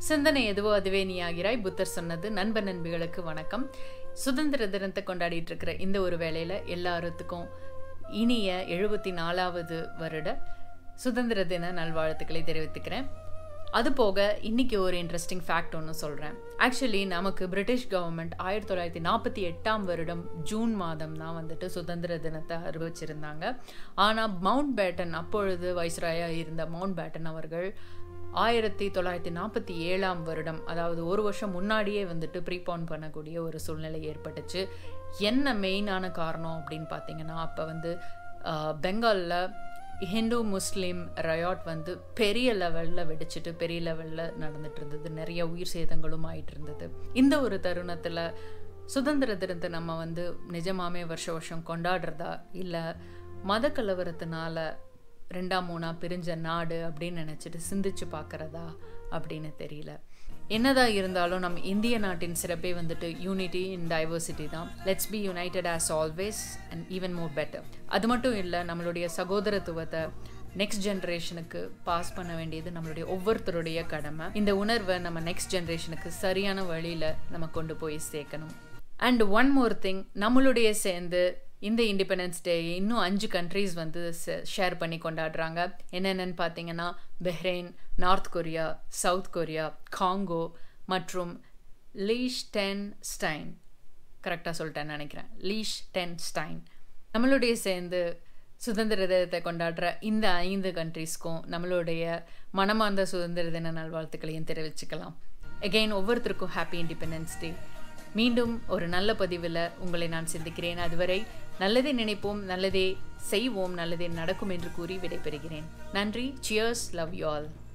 சிந்தனை எதுவோ அதுவே நீ ஆகிறாய் புத்தர் சொன்னது நண்பன் நண்பிகளுக்கு வணக்கம் சுதந்திர தினத்தை கொண்டாடிட்டு இருக்கிற இந்த ஒரு வேளையில எல்லாருத்துக்கும் இனிய எழுபத்தி நாலாவது வருட சுதந்திர தின நல்வாழ்த்துக்களை தெரிவித்துக்கிறேன் அது போக இன்னைக்கு ஒரு இன்ட்ரெஸ்டிங் ஃபேக்ட் ஒன்று சொல்கிறேன் ஆக்சுவலி நமக்கு பிரிட்டிஷ் கவர்மெண்ட் ஆயிரத்தி தொள்ளாயிரத்தி நாற்பத்தி எட்டாம் வருடம் ஜூன் மாதம் தான் வந்துட்டு சுதந்திர தினத்தை அறிவிச்சிருந்தாங்க ஆனால் மவுண்ட் பேட்டன் அப்பொழுது வைஸ்ராயாக இருந்த மவுண்ட் பேட்டன் அவர்கள் ஆயிரத்தி தொள்ளாயிரத்தி நாற்பத்தி ஏழாம் வருடம் அதாவது ஒரு வருஷம் முன்னாடியே வந்துட்டு ப்ரீபான் பண்ணக்கூடிய ஒரு சூழ்நிலை ஏற்பட்டுச்சு என்ன மெயினான காரணம் அப்படின்னு பார்த்தீங்கன்னா அப்போ வந்து பெங்காலில் ஹிந்து முஸ்லீம் ரயாட் வந்து பெரிய லெவலில் வெடிச்சிட்டு பெரிய லெவலில் நடந்துட்டு இருந்தது நிறைய உயிர் சேதங்களும் ஆயிட்டு இருந்தது இந்த ஒரு தருணத்தில் சுதந்திர தினத்தை நம்ம வந்து நிஜமாமே வருஷ வருஷம் கொண்டாடுறதா இல்லை மத கலவரத்தினால ரெண்டாம் மூணா பிரிஞ்ச நாடு அப்படின்னு நினச்சிட்டு சிந்திச்சு பார்க்குறதா அப்படின்னு தெரியல என்னதான் இருந்தாலும் நம்ம இந்திய நாட்டின் சிறப்பே வந்துட்டு யூனிட்டி இன் டைவர்சிட்டி தான் let's be united as always and even more better அது மட்டும் இல்லை நம்மளுடைய சகோதரத்துவத்தை நெக்ஸ்ட் ஜென்ரேஷனுக்கு பாஸ் பண்ண வேண்டியது நம்மளுடைய ஒவ்வொருத்தருடைய கடமை இந்த உணர்வை நம்ம நெக்ஸ்ட் ஜென்ரேஷனுக்கு சரியான வழியில் நம்ம கொண்டு போய் சேர்க்கணும் அண்ட் ஒன் மோர் திங் நம்மளுடைய சேர்ந்து இந்த இண்டிபெண்டன்ஸ் டே இன்னும் அஞ்சு கண்ட்ரீஸ் வந்து ஷேர் பண்ணி கொண்டாடுறாங்க என்னென்னு பார்த்தீங்கன்னா Bahrain north Korea south Korea Congo மற்றும் லீஷ் டென் ஸ்டைன் கரெக்டாக சொல்லிட்டேன்னு நினைக்கிறேன் லீஷ் டென் ஸ்டைன் நம்மளுடைய சேர்ந்து சுதந்திர தினத்தை கொண்டாடுற இந்த ஐந்து கண்ட்ரீஸ்க்கும் நம்மளுடைய மனமார்ந்த சுதந்திர தின நல்வாழ்த்துக்களையும் தெரிவிச்சுக்கலாம் எகெயின் ஒவ்வொருத்தருக்கும் ஹாப்பி இண்டிபெண்டன்ஸ் டே மீண்டும் ஒரு நல்ல பதிவில் உங்களை நான் சிந்திக்கிறேன் அதுவரை நல்லதே நினைப்போம் நல்லதே செய்வோம் நல்லதே நடக்கும் என்று கூறி விடைபெறுகிறேன் நன்றி சியர்ஸ் லவ் யூ ஆல்